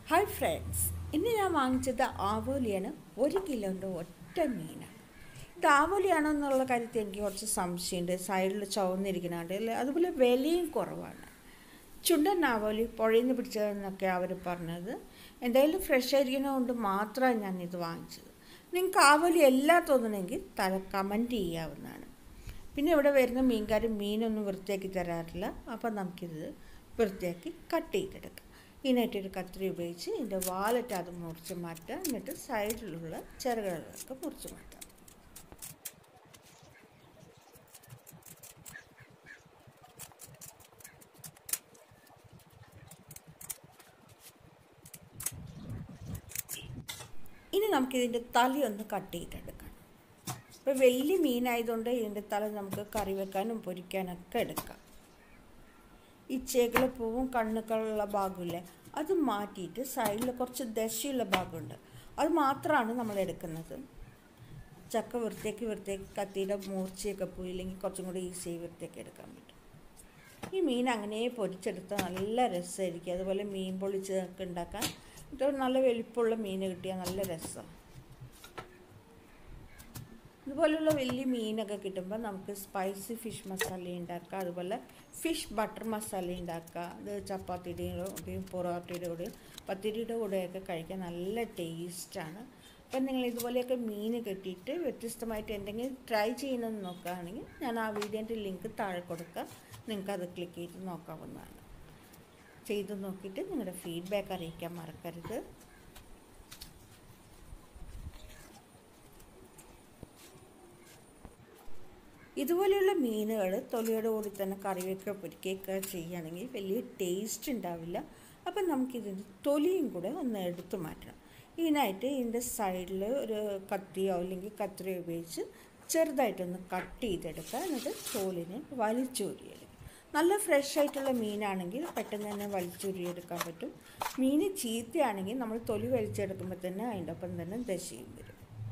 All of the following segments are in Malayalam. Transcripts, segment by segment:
ഹായ് ഫ്രണ്ട്സ് ഇന്ന് ഞാൻ വാങ്ങിച്ചത് ആവോലിയാണ് ഒരു കിലോൻ്റെ ഒറ്റ മീനാണ് ഇത് ആവോലിയാണോ എന്നുള്ള കാര്യത്തിൽ എനിക്ക് കുറച്ച് സംശയമുണ്ട് സൈഡിൽ ചുവന്നിരിക്കുന്നുണ്ട് അല്ലേ അതുപോലെ വിലയും കുറവാണ് ചുണ്ടൻ ആവോലി പുഴയിൽ നിന്ന് പിടിച്ചതെന്നൊക്കെ അവർ പറഞ്ഞത് എന്തായാലും ഫ്രഷ് ആയിരിക്കുന്നതുകൊണ്ട് മാത്രമാണ് ഞാൻ ഇത് വാങ്ങിച്ചത് നിങ്ങൾക്ക് ആവോലി എല്ലാം തോന്നണമെങ്കിൽ തല കമൻറ്റ് ചെയ്യാവുന്നതാണ് പിന്നെ ഇവിടെ വരുന്ന മീൻകാർ മീനൊന്നും വൃത്തിയാക്കി തരാറില്ല അപ്പം നമുക്കിത് വൃത്തിയാക്കി കട്ട് ചെയ്തെടുക്കാം ഇതിനായിട്ടൊരു കത്രി ഉപയോഗിച്ച് ഇതിൻ്റെ വാലറ്റ് അത് മുറിച്ച് മാറ്റാം എന്നിട്ട് സൈഡിലുള്ള ചെറുകളൊക്കെ മുറിച്ച് മാറ്റാം ഇനി നമുക്കിതിൻ്റെ തലയൊന്ന് കട്ട് ചെയ്തെടുക്കാം ഇപ്പോൾ വലിയ മീനായതുകൊണ്ട് ഇതിൻ്റെ തല നമുക്ക് കറി വെക്കാനും പൊരിക്കാനൊക്കെ എടുക്കാം ഈ ചേകളപ്പൂവും കണ്ണുകളുള്ള ഭാഗമില്ലേ അത് മാറ്റിയിട്ട് സൈഡിൽ കുറച്ച് ദശയുള്ള ഭാഗമുണ്ട് അത് മാത്രമാണ് നമ്മൾ എടുക്കുന്നത് ചക്ക വൃത്തിയാക്കി വൃത്തിയാക്കി കത്തിയുടെ മൂർച്ചയൊക്കെ പോയി ഇല്ലെങ്കിൽ കുറച്ചും കൂടി ഈസിയായി വൃത്തിയാക്കി എടുക്കാൻ പറ്റും ഈ മീൻ അങ്ങനെ പൊരിച്ചെടുത്താൽ നല്ല രസമായിരിക്കും അതുപോലെ മീൻ പൊളിച്ചതൊക്കെ ഉണ്ടാക്കാൻ ഇത് നല്ല വലിപ്പമുള്ള മീൻ കിട്ടിയാൽ നല്ല രസമാണ് ഇതുപോലുള്ള വലിയ മീനൊക്കെ കിട്ടുമ്പോൾ നമുക്ക് സ്പൈസി ഫിഷ് മസാല ഉണ്ടാക്കാം അതുപോലെ ഫിഷ് ബട്ടർ മസാല ഉണ്ടാക്കുക അത് ചപ്പാത്തിയുടെയും കൂടെയും പൊറോട്ടയുടെ കൂടെയും പത്തിരിയുടെ കൂടെയൊക്കെ കഴിക്കാൻ നല്ല ടേസ്റ്റാണ് അപ്പം നിങ്ങൾ ഇതുപോലെയൊക്കെ മീൻ കെട്ടിയിട്ട് വ്യത്യസ്തമായിട്ട് എന്തെങ്കിലും ട്രൈ ചെയ്യണമെന്ന് നോക്കുകയാണെങ്കിൽ ഞാൻ ആ വീഡിയോൻ്റെ ലിങ്ക് താഴെ കൊടുക്കാം നിങ്ങൾക്ക് അത് ക്ലിക്ക് ചെയ്ത് നോക്കാവുന്നതാണ് ചെയ്ത് നോക്കിയിട്ട് നിങ്ങളുടെ ഫീഡ്ബാക്ക് അറിയിക്കാൻ മറക്കരുത് ഇതുപോലെയുള്ള മീനുകൾ തൊലിയോട് കൂടി തന്നെ കറിവെക്കുക പൊരിക്കുകയൊക്കെ ചെയ്യുകയാണെങ്കിൽ വലിയ ടേസ്റ്റ് ഉണ്ടാവില്ല അപ്പം നമുക്കിതിൻ്റെ തൊലിയും കൂടെ ഒന്ന് എടുത്തു മാറ്റണം ഇതിനായിട്ട് ഇതിൻ്റെ സൈഡിൽ ഒരു കത്തിയോ അല്ലെങ്കിൽ കത്രിയോ ഉപയോഗിച്ച് ചെറുതായിട്ടൊന്ന് കട്ട് ചെയ്തെടുക്കുക എന്നിട്ട് തോലിനെ വലിച്ചൂരിയെടുക്കുക നല്ല ഫ്രഷ് ആയിട്ടുള്ള മീനാണെങ്കിൽ പെട്ടെന്ന് തന്നെ വലിച്ചൂരിയെടുക്കാൻ പറ്റും മീൻ ചീത്തയാണെങ്കിൽ നമ്മൾ തൊലി വലിച്ചെടുക്കുമ്പോൾ തന്നെ അതിൻ്റെ ഒപ്പം തന്നെ ദശയും വരും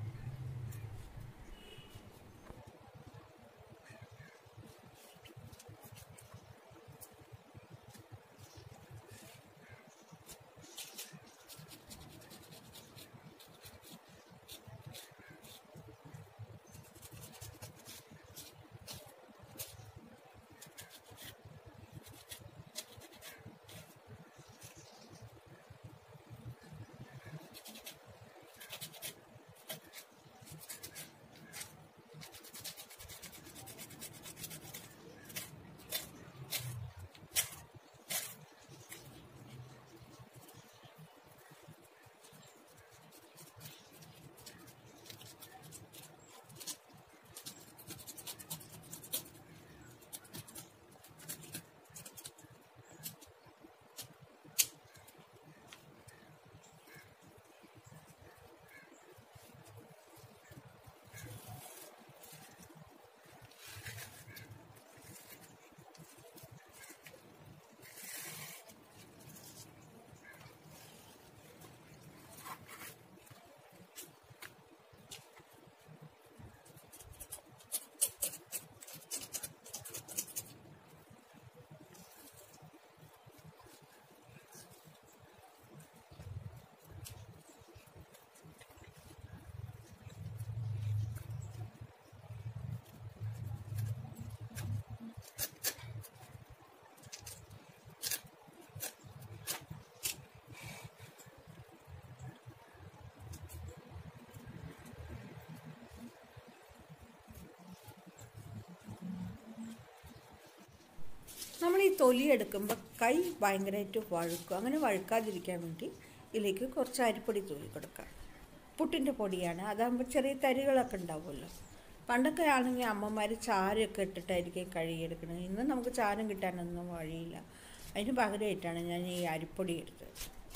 നമ്മൾ ഈ തൊലി എടുക്കുമ്പോൾ കൈ ഭയങ്കരമായിട്ട് വഴുക്കും അങ്ങനെ വഴുക്കാതിരിക്കാൻ വേണ്ടി ഇതിലേക്ക് കുറച്ച് അരിപ്പൊടി തൂക്കി കൊടുക്കാം പുട്ടിൻ്റെ പൊടിയാണ് അതാകുമ്പോൾ ചെറിയ തരികളൊക്കെ ഉണ്ടാവുമല്ലോ പണ്ടൊക്കെ ആണെങ്കിൽ അമ്മമാർ ചാരമൊക്കെ ഇട്ടിട്ടായിരിക്കും കഴുകിയെടുക്കുന്നത് ഇന്ന് നമുക്ക് ചാരം കിട്ടാനൊന്നും വഴിയില്ല അതിന് പകരമായിട്ടാണ് ഞാൻ ഈ അരിപ്പൊടി എടുത്തത്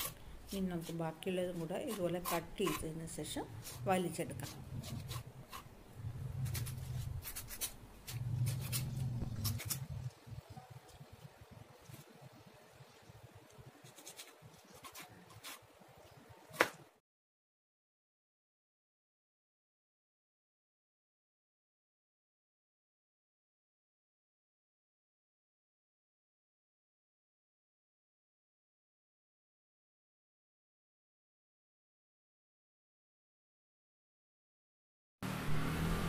ഇനി നമുക്ക് ബാക്കിയുള്ളതും കൂടെ ഇതുപോലെ കട്ട് ചെയ്തതിന് ശേഷം വലിച്ചെടുക്കണം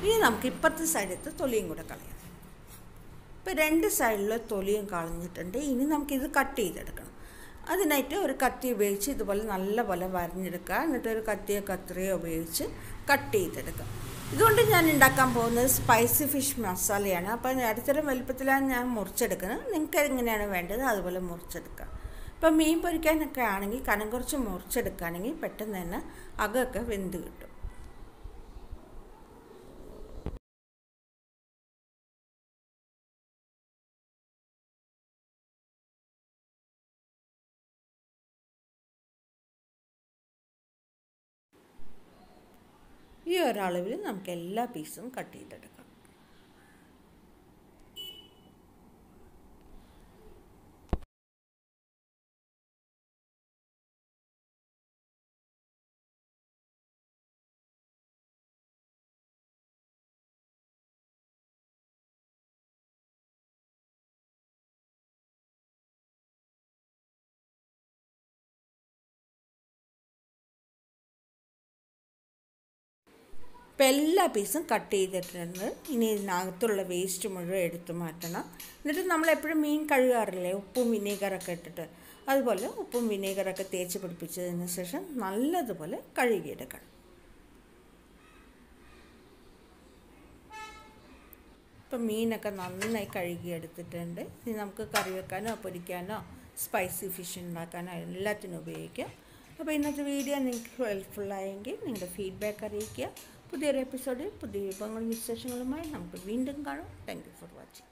ഇനി നമുക്ക് ഇപ്പുറത്തെ സൈഡത്തെ തൊലിയും കൂടെ കളയാം ഇപ്പോൾ രണ്ട് സൈഡിലെ തൊലിയും കളഞ്ഞിട്ടുണ്ട് ഇനി നമുക്കിത് കട്ട് ചെയ്തെടുക്കണം അതിനായിട്ട് ഒരു കത്തി ഉപയോഗിച്ച് ഇതുപോലെ നല്ലപോലെ വരഞ്ഞെടുക്കുക എന്നിട്ട് ഒരു കത്തിയോ കത്രിയോ ഉപയോഗിച്ച് കട്ട് ചെയ്തെടുക്കുക ഇതുകൊണ്ട് ഞാൻ ഉണ്ടാക്കാൻ പോകുന്നത് സ്പൈസി ഫിഷ് മസാലയാണ് അപ്പോൾ ഇടത്തരം വലുപ്പത്തിലാണ് ഞാൻ മുറിച്ചെടുക്കുന്നത് നിങ്ങൾക്ക് എങ്ങനെയാണ് വേണ്ടത് അതുപോലെ മുറിച്ചെടുക്കുക ഇപ്പം മീൻ പൊരിക്കാനൊക്കെ ആണെങ്കിൽ കനം കുറച്ച് മുറിച്ചെടുക്കുകയാണെങ്കിൽ പെട്ടെന്ന് തന്നെ അകമൊക്കെ വെന്ത് കിട്ടും ഈ ഒരളവിൽ നമുക്ക് എല്ലാ പീസും കട്ട് ചെയ്തെടുക്കാം ഇപ്പം എല്ലാ പീസും കട്ട് ചെയ്തിട്ടുണ്ട് ഇനി ഇതിനകത്തുള്ള വേസ്റ്റ് മുഴുവൻ എടുത്തു മാറ്റണം എന്നിട്ട് നമ്മൾ എപ്പോഴും മീൻ കഴുകാറില്ലേ ഉപ്പും വിനീഗറൊക്കെ ഇട്ടിട്ട് അതുപോലെ ഉപ്പും വിനീഗറൊക്കെ തേച്ച് പിടിപ്പിച്ചതിന് ശേഷം നല്ലതുപോലെ കഴുകിയെടുക്കണം ഇപ്പം മീനൊക്കെ നന്നായി കഴുകിയെടുത്തിട്ടുണ്ട് ഇനി നമുക്ക് കറി വെക്കാനോ പൊരിക്കാനോ സ്പൈസി ഫിഷ് ഉണ്ടാക്കാനോ എല്ലാത്തിനും ഉപയോഗിക്കാം അപ്പോൾ ഇന്നത്തെ വീഡിയോ നിങ്ങൾക്ക് ഹെൽപ്ഫുള്ളായെങ്കിൽ നിങ്ങളുടെ ഫീഡ്ബാക്ക് അറിയിക്കുക പുതിയൊരു എപ്പിസോഡിൽ പുതിയ വിഭവങ്ങളും വിശേഷങ്ങളുമായി നമുക്ക് വീണ്ടും കാണാം താങ്ക് യു ഫോർ വാച്ചിങ്